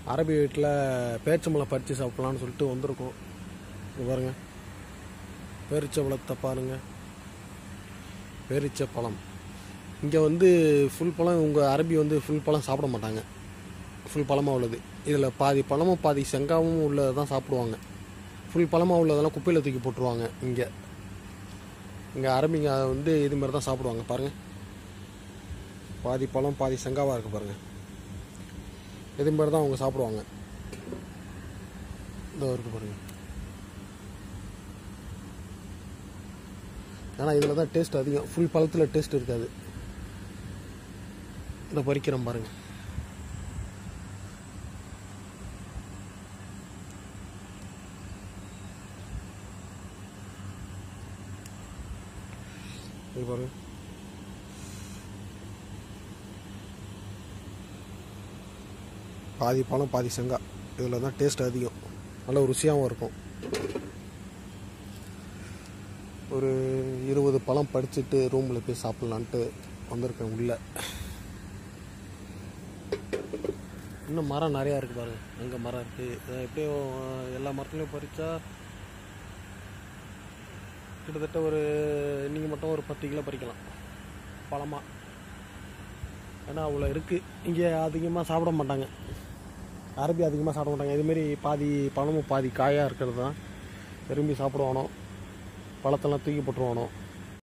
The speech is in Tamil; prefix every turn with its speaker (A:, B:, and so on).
A: அரபி வீட்டில் பேச்சம்பழம் பறித்து சாப்பிட்லான்னு சொல்லிட்டு வந்திருக்கோம் இங்க பாருங்க பேரிச்சம்பழத்தை பாருங்க பேரிச்ச பழம் இங்கே வந்து ஃபுல் பழம் உங்கள் அரபி வந்து ஃபுல் பழம் சாப்பிட மாட்டாங்க ஃபுல் பழமாக உள்ளது இதில் பாதி பழமும் பாதி செங்காவும் உள்ளதை தான் சாப்பிடுவாங்க ஃபுல் பழமாக உள்ளதெல்லாம் குப்பையில் தூக்கி போட்டுருவாங்க இங்கே இங்கே அரபிங்க வந்து இது மாதிரி தான் சாப்பிடுவாங்க பாருங்கள் பாதி பழம் பாதி செங்காவாக இருக்குது பாருங்கள் இது மாதிரி தான் அவங்க சாப்பிடுவாங்க இதோ இருக்கு பாருங்க ஏன்னா இதில் தான் டேஸ்ட் அதிகம் ஃபுல் பழத்தில் டேஸ்ட் இருக்காது இதை பறிக்கிறோம் பாருங்க இது பாருங்க பாதி பழம் பாதி செங்காய் இதில் தான் டேஸ்ட் அதிகம் நல்ல ருசியாகவும் இருக்கும் ஒரு இருபது பழம் படிச்சுட்டு ரூமில் போய் சாப்பிட்லான்ட்டு வந்திருக்கேன் உள்ளே இன்னும் மரம் நிறையா இருக்குது பாருங்க அங்கே மரம் இருக்குது எப்படியும் எல்லா மரத்துலையும் பறித்தா கிட்டத்தட்ட ஒரு நீங்கள் மட்டும் ஒரு பத்து கிலோ பறிக்கலாம் பழமாக ஏன்னா அவ்வளோ இருக்குது இங்கே அதிகமாக சாப்பிட மாட்டாங்க அரபி அதிகமாக சாப்பிட மாட்டாங்க இதுமாரி பாதி பழமும் பாதி காயாக இருக்கிறது தான் விரும்பி சாப்பிடுவானோ பழத்தெல்லாம் தூக்கி போட்டுருவானோ